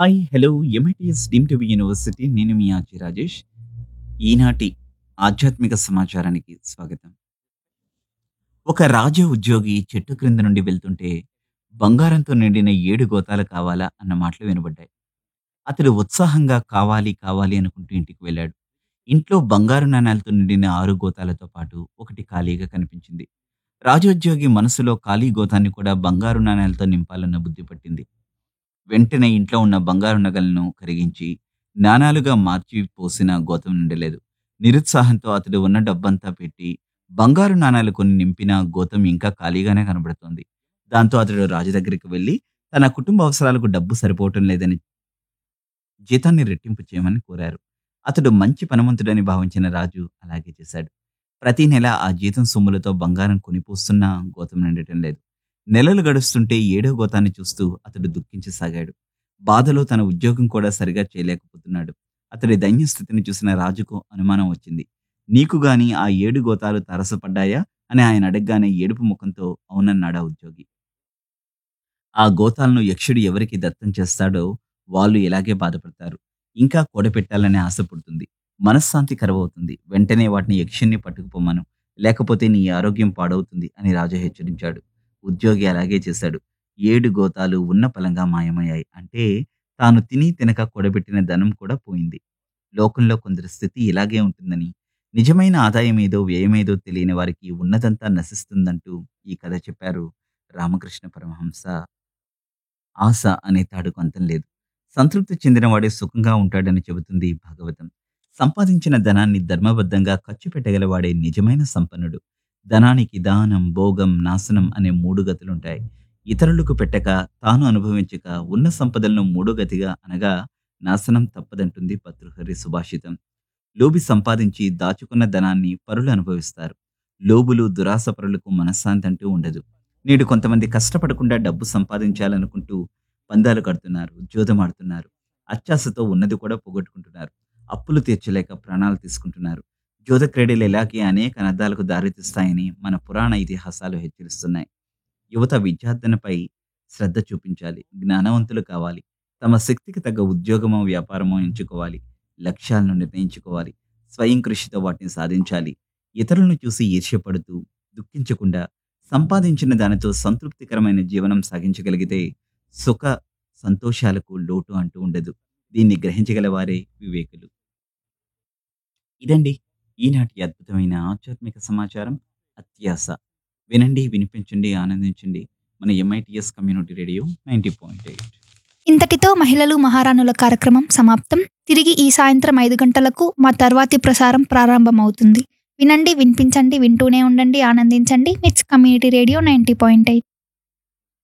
hi hello MITS deem to be university నేను మీ ఆచి రాజేష్ ఈనాటి ఆధ్యాత్మిక సమాచారానికి స్వాగతం ఒక రాజ ఉద్యోగి చెట్టు క్రింద నుండి వెళ్తుంటే బంగారంతో నిండిన ఏడు గోతాలు కావాలా అన్న మాటలు వినబడ్డాయి అతడు ఉత్సాహంగా కావాలి కావాలి అనుకుంటూ ఇంటికి వెళ్ళాడు ఇంట్లో బంగారు నాణాలతో నిండిన ఆరు గోతాలతో పాటు ఒకటి ఖాళీగా కనిపించింది రాజోద్యోగి మనసులో ఖాళీ గోతాన్ని కూడా బంగారు నాణాలతో నింపాలన్న బుద్ధి పట్టింది వెంటనే ఇంట్లో ఉన్న బంగారు నగలను కరిగించి నాణాలుగా మార్చి పోసిన గోతం నిండలేదు నిరుత్సాహంతో అతడు ఉన్న డబ్బంతా పెట్టి బంగారు నాణాలు కొన్ని నింపిన గోతం ఇంకా ఖాళీగానే కనబడుతోంది దాంతో అతడు రాజు దగ్గరికి వెళ్ళి తన కుటుంబ అవసరాలకు డబ్బు సరిపోవటం లేదని జీతాన్ని రెట్టింపు చేయమని కోరారు అతడు మంచి పనమంతుడని భావించిన రాజు అలాగే చేశాడు ప్రతి నెల ఆ జీతం సొమ్ములతో బంగారం కొనిపోస్తున్నా గోతం నిండటం లేదు నెలలు గడుస్తుంటే ఏడో గోతాన్ని చూస్తూ అతడు దుఃఖించసాగాడు బాధలో తన ఉద్యోగం కూడా సరిగా చేయలేకపోతున్నాడు అతడి దైన్య స్థితిని చూసిన రాజుకు అనుమానం వచ్చింది నీకు గాని ఆ ఏడు గోతాలు తరసపడ్డాయా అని ఆయన అడగగానే ఏడుపు ముఖంతో అవునన్నాడా ఉద్యోగి ఆ గోతాలను యక్షుడు ఎవరికి దత్తం చేస్తాడో వాళ్ళు ఇలాగే బాధపడతారు ఇంకా కూడపెట్టాలనే ఆశ పుడుతుంది మనశ్శాంతి కరువవుతుంది వెంటనే వాటిని యక్షుణ్ణి పట్టుకుపోమను లేకపోతే నీ ఆరోగ్యం పాడవుతుంది అని రాజు హెచ్చరించాడు ఉద్యోగి అలాగే చేశాడు ఏడు గోతాలు ఉన్న పలంగా మాయమయ్యాయి అంటే తాను తిని తినక కూడబెట్టిన ధనం కూడా పోయింది లోకంలో కొందరి స్థితి ఇలాగే ఉంటుందని నిజమైన ఆదాయం ఏదో వ్యయమేదో తెలియని వారికి ఉన్నదంతా నశిస్తుందంటూ ఈ కథ చెప్పారు రామకృష్ణ పరమహంస ఆశ అనే తాడుకు అంతం లేదు సంతృప్తి చెందినవాడే సుఖంగా ఉంటాడని చెబుతుంది భాగవతం సంపాదించిన ధనాన్ని ధర్మబద్ధంగా ఖర్చు పెట్టగలవాడే నిజమైన సంపన్నుడు ధనానికి దానం భోగం నాశనం అనే మూడు గతులుంటాయి ఇతరులకు పెట్టక తాను అనుభవించక ఉన్న సంపదలను మూడో గతిగా అనగా నాశనం తప్పదంటుంది భర్తృహరి సుభాషితం లోబి సంపాదించి దాచుకున్న ధనాన్ని పరులు అనుభవిస్తారు లోబులు దురాసపరులకు మనశ్శాంతి అంటూ ఉండదు నేడు కొంతమంది కష్టపడకుండా డబ్బు సంపాదించాలనుకుంటూ పందాలు కడుతున్నారు జోదమాడుతున్నారు అత్యాశతో ఉన్నది కూడా పోగొట్టుకుంటున్నారు అప్పులు తీర్చలేక ప్రాణాలు తీసుకుంటున్నారు జోద క్రీడలు ఇలాగే అనేక అనర్థాలకు దారితీస్తాయని మన పురాణ ఇతిహాసాలు హెచ్చరిస్తున్నాయి యువత విద్యార్థనపై శ్రద్ధ చూపించాలి జ్ఞానవంతులు కావాలి తమ శక్తికి తగ్గ ఉద్యోగమో వ్యాపారమో ఎంచుకోవాలి లక్ష్యాలను నిర్ణయించుకోవాలి స్వయం కృషితో వాటిని సాధించాలి ఇతరులను చూసి ఈర్ష్యపడుతూ దుఃఖించకుండా సంపాదించిన దానితో సంతృప్తికరమైన జీవనం సాగించగలిగితే సుఖ సంతోషాలకు లోటు అంటూ ఉండదు దీన్ని గ్రహించగల వారే వివేకులు ఇదండి ఈనాటి అద్భుతమైన ఆధ్యాత్మిక సమాచారం అత్యాస వినండి వినిపించండి ఆనందించండి మన MITS community radio ninety point eight ఇంతటితో మహిళలు మహారాణుల కార్యక్రమం సమాప్తం తిరిగి ఈ సాయంత్రం ఐదు గంటలకు మా తర్వాతి ప్రసారం ప్రారంభమవుతుంది వినండి వినిపించండి వింటూనే ఉండండి ఆనందించండి MITS community radio ninety point eight